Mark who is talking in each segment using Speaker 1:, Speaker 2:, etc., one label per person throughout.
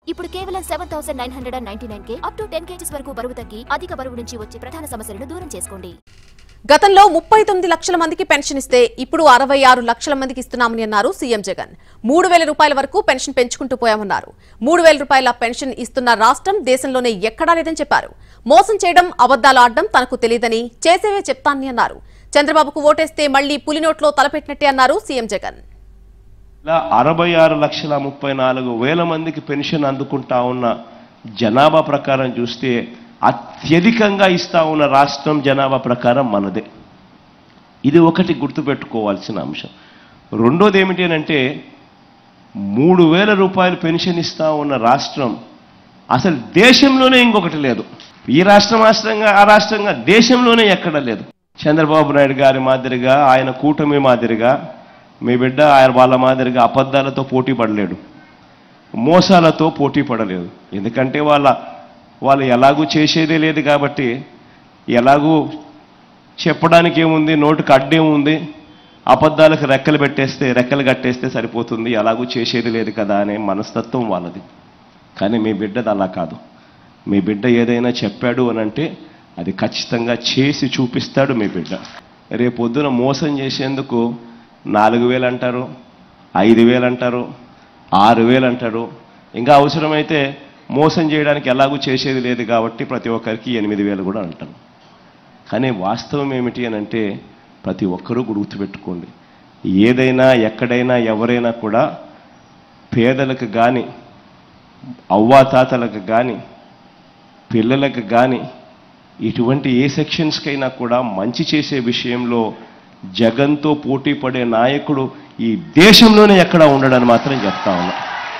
Speaker 1: ఇప్పుడు కేవలం seven thousand nine hundred and ninety nine K up to ten kgs వరకు బరువు తగ్గి అధిక బరువు నుంచి వచ్చే ప్రధాన సమస్యలను దూరం చేసుకోండి
Speaker 2: గతంలో ముప్పై తొమ్మిది లక్షల మందికి పెన్షన్ ఇస్తే ఇప్పుడు అరవై ఆరు లక్షల మందికి ఇస్తున్నామని అన్నారు సీఎం జగన్ మూడు వేల రూపాయల వరకు పెన్షన్ పెంచుకుంటూ పోయామన్నారు మూడు వేల రూపాయల పెన్షన్ ఇస్తున్న రాష్ట్రం దేశంలోనే ఎక్కడా లేదని చెప్పారు మోసం చేయడం అబద్దాలు ఆడడం తనకు తెలియదని చేసేవే చెప్తానని అన్నారు చంద్రబాబుకు ఓటేస్తే మళ్లీ పులినోట్లో తలపెట్టినట్టే అన్నారు సీఎం జగన్
Speaker 3: ఇలా అరవై ఆరు లక్షల ముప్పై నాలుగు వేల మందికి పెన్షన్ అందుకుంటా ఉన్న జనాభా ప్రకారం చూస్తే అత్యధికంగా ఇస్తా ఉన్న రాష్ట్రం జనాభా ప్రకారం మనదే ఇది ఒకటి గుర్తుపెట్టుకోవాల్సిన అంశం రెండోది ఏమిటి అని అంటే మూడు వేల రూపాయలు పెన్షన్ ఇస్తా ఉన్న రాష్ట్రం అసలు దేశంలోనే ఇంకొకటి లేదు ఈ రాష్ట్రం రాష్ట్రంగా ఆ రాష్ట్రంగా దేశంలోనే ఎక్కడ లేదు చంద్రబాబు నాయుడు గారి మాదిరిగా ఆయన కూటమి మాదిరిగా మీ బిడ్డ ఆయన వాళ్ళ మాదిరిగా అబద్ధాలతో పోటీ పడలేడు మోసాలతో పోటీ పడలేదు ఎందుకంటే వాళ్ళ వాళ్ళు ఎలాగూ చేసేదే లేదు కాబట్టి ఎలాగూ చెప్పడానికి ఏముంది నోటికి అడ్డేముంది అబద్ధాలకు రెక్కలు పెట్టేస్తే రెక్కలు కట్టేస్తే సరిపోతుంది ఎలాగూ చేసేది లేదు కదా అనే మనస్తత్వం వాళ్ళది కానీ మీ బిడ్డది అలా కాదు మీ బిడ్డ ఏదైనా చెప్పాడు అని అంటే అది ఖచ్చితంగా చేసి చూపిస్తాడు మీ బిడ్డ రేపొద్దున మోసం చేసేందుకు నాలుగు వేలు అంటారు ఐదు వేలు అంటారు ఆరు వేలు అంటారు ఇంకా అవసరమైతే మోసం చేయడానికి ఎలాగూ చేసేది లేదు కాబట్టి ప్రతి ఒక్కరికి ఎనిమిది వేలు కూడా అంటారు కానీ వాస్తవం ఏమిటి అని అంటే ప్రతి ఒక్కరూ గుర్తుపెట్టుకోండి ఏదైనా ఎక్కడైనా ఎవరైనా కూడా పేదలకు కానీ అవ్వాతాతలకు కానీ పిల్లలకు కానీ ఇటువంటి ఏ సెక్షన్స్కైనా కూడా మంచి చేసే విషయంలో జగన్తో పోటీ పడే నాయకుడు ఈ దేశంలోనే ఎక్కడ ఉండడని మాత్రం చెప్తా ఉన్నా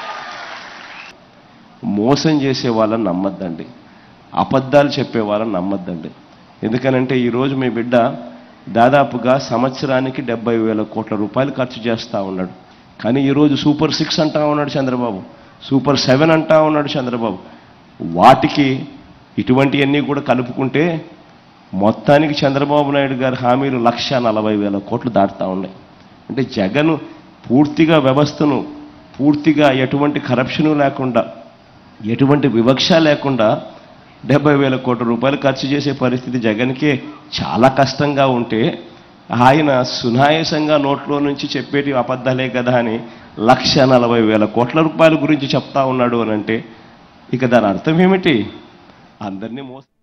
Speaker 3: మోసం చేసే వాళ్ళని నమ్మద్దండి అబద్ధాలు చెప్పే వాళ్ళని నమ్మద్దండి ఎందుకనంటే ఈరోజు మీ బిడ్డ దాదాపుగా సంవత్సరానికి డెబ్బై వేల కోట్ల రూపాయలు ఖర్చు చేస్తూ ఉన్నాడు కానీ ఈరోజు సూపర్ సిక్స్ అంటా ఉన్నాడు చంద్రబాబు సూపర్ సెవెన్ అంటా ఉన్నాడు చంద్రబాబు వాటికి ఇటువంటివన్నీ కూడా కలుపుకుంటే మొత్తానికి చంద్రబాబు నాయుడు గారి హామీలు లక్ష నలభై వేల కోట్లు దాటుతూ ఉన్నాయి అంటే జగన్ పూర్తిగా వ్యవస్థను పూర్తిగా ఎటువంటి కరప్షను లేకుండా ఎటువంటి వివక్ష లేకుండా డెబ్బై వేల కోట్ల రూపాయలు ఖర్చు చేసే పరిస్థితి జగన్కే చాలా కష్టంగా ఉంటే ఆయన సునాయాసంగా నోట్లో నుంచి చెప్పేటి అబద్ధాలే కదా అని లక్ష నలభై వేల కోట్ల రూపాయల గురించి చెప్తా ఉన్నాడు అని అంటే ఇక దాని అర్థం ఏమిటి అందరినీ మోసం